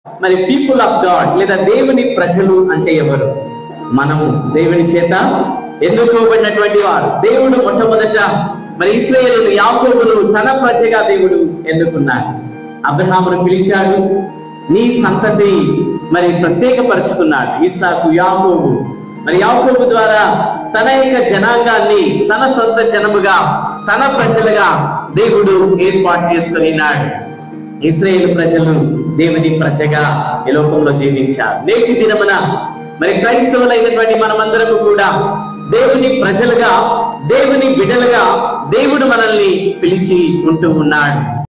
మరి people of God లేదా దేవుని ప్రజలు అంటే ఎవరు మనము దేవుని చేత ఎన్నుకోబడినటువంటి వారు దేవుడు మొట్టమొదట మరి ఇస్రాయేలు యాకోబును తన ప్రజగా దేవుడు ఎన్నుకున్నాడు అబ్రహామును పిలిచాడు నీ సంతతి మరి ప్రత్యేకపరుచుకున్నాడు ఇస్సాకు యాకోబు మరి యాకోబు ద్వారా తన యొక్క జనాంగాన్ని తన సొంత జనముగా తన ప్రజలుగా దేవుడు ఏర్పాటు చేసుకున్నాడు ఇస్రాయేల్ ప్రజలు దేవుని ప్రజగా ఈ లోకంలో జీవించారు నేటి దినమున మరి క్రైస్తవులైనటువంటి మనమందరకు కూడా దేవుని ప్రజలుగా దేవుని బిడ్డలుగా దేవుడు మనల్ని పిలిచి ఉంటూ ఉన్నాడు